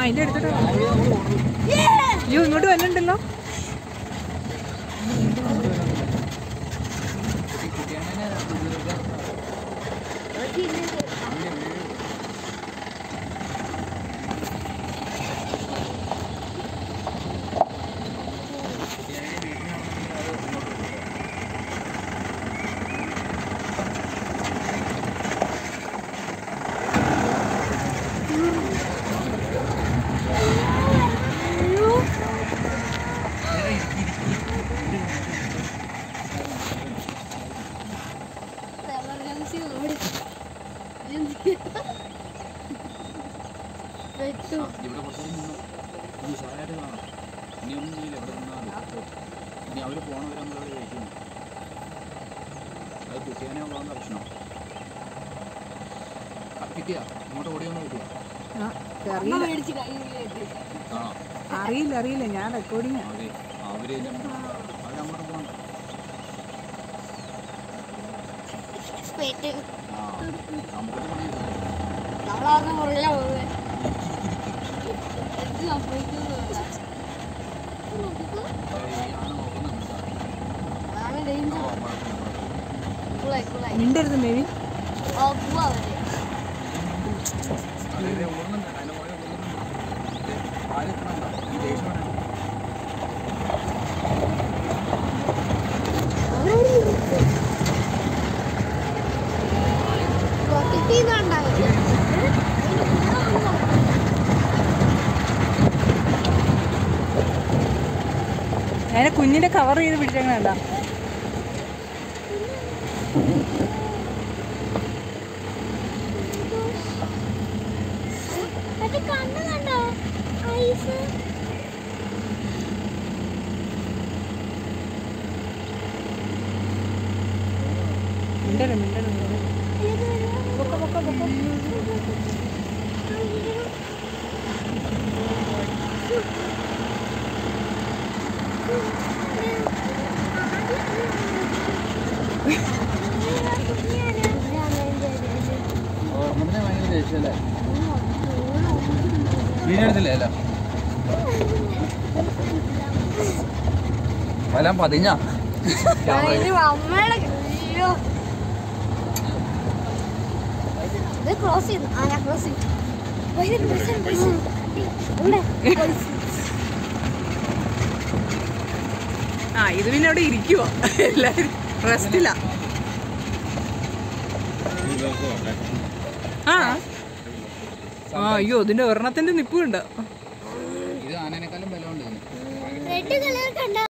അതിന്റെ അടുത്തോട്ട് വാ. അയ്യോ ഇങ്ങോട്ട് വന്നിട്ടുണ്ടല്ലോ എമർജൻസി ഓടി വെട്ടു ഇവിടെ കുറച്ച് നേരം നിന്നോ. ഒന്ന് ഉഷാറായിട്ട് കാണാം ഇനി ഒന്നും ചെയ്യില്ല ഇവിടെ നിന്നാൽ ഇനി അവർ പോണവരെ നമ്മളവിടെ കഴിക്കുന്നു അത് കുട്ടിയാനെ പോകുന്ന പ്രശ്നം അത് കിട്ടിയാ ഇങ്ങോട്ട് ഓടിയൊന്നും കിട്ടിയ ആ, അമ്മ അറിയില്ല മേടിച്ച് കയ്യിലേക്ക് ആ അറിയില്ല അറിയില്ല ഞാൻ റെക്കോർഡിങ് അതെ അവര് അവരങ്ങോട്ട് പോകണ്ട വെട്ട് ആ നമുക്ക് പണിയില്ല നമ്മളറിഞ്ഞ പുറകിലാ പോവേ എന്ത് സംഭവിക്കുന്നില്ല ഈ ആന നോക്കുന്നുണ്ട് അതാണ് ഡേഞ്ചർ കുളായി കുളായി മിണ്ടരുത് മേവി ഓ പോവാ അവര് അതെ ഓടുന്നുണ്ട് അതിന്റെ പുറകെ ഓടുന്നുണ്ട് ആരും എത്തണണ്ട ഈ ദേഷ്യം വേണം അതിനെ കുഞ്ഞിനെ കവർ ചെയ്ത് പിടിച്ചങ്ങനെ കണ്ടാ കണ്ണു കണ്ടോ ഐസ് മിണ്ടരുത് മിണ്ടരുത് മിണ്ടരുത് ഓർമ്മത്തിന് ഭയങ്കര ദേഷ്യമല്ലേ വീടെടുത്തില്ലേ അല്ല വരാൻ പതിഞ്ഞ അമ്മയുടെ അയ്യോ ഇത് ക്രോസ് ചെയ്തു ആ ഞാൻ ക്രോസ് ചെയ്തു പൈസ പൈസ പൈസ ഉണ്ട് ആ ഇത് പിന്നെ അവിടെ ഇരിക്കുവോ എല്ലാരും റെസ്റ്റില്ല ആ ആ അയ്യോ ഇതിന്റെ ഒരെണ്ണത്തിന്റെ നിപ്പുണ്ട് ഇത് ആനേനേക്കാളും ബലമുണ്ട് ഇതിന് റെഡ് കളർ കണ്ട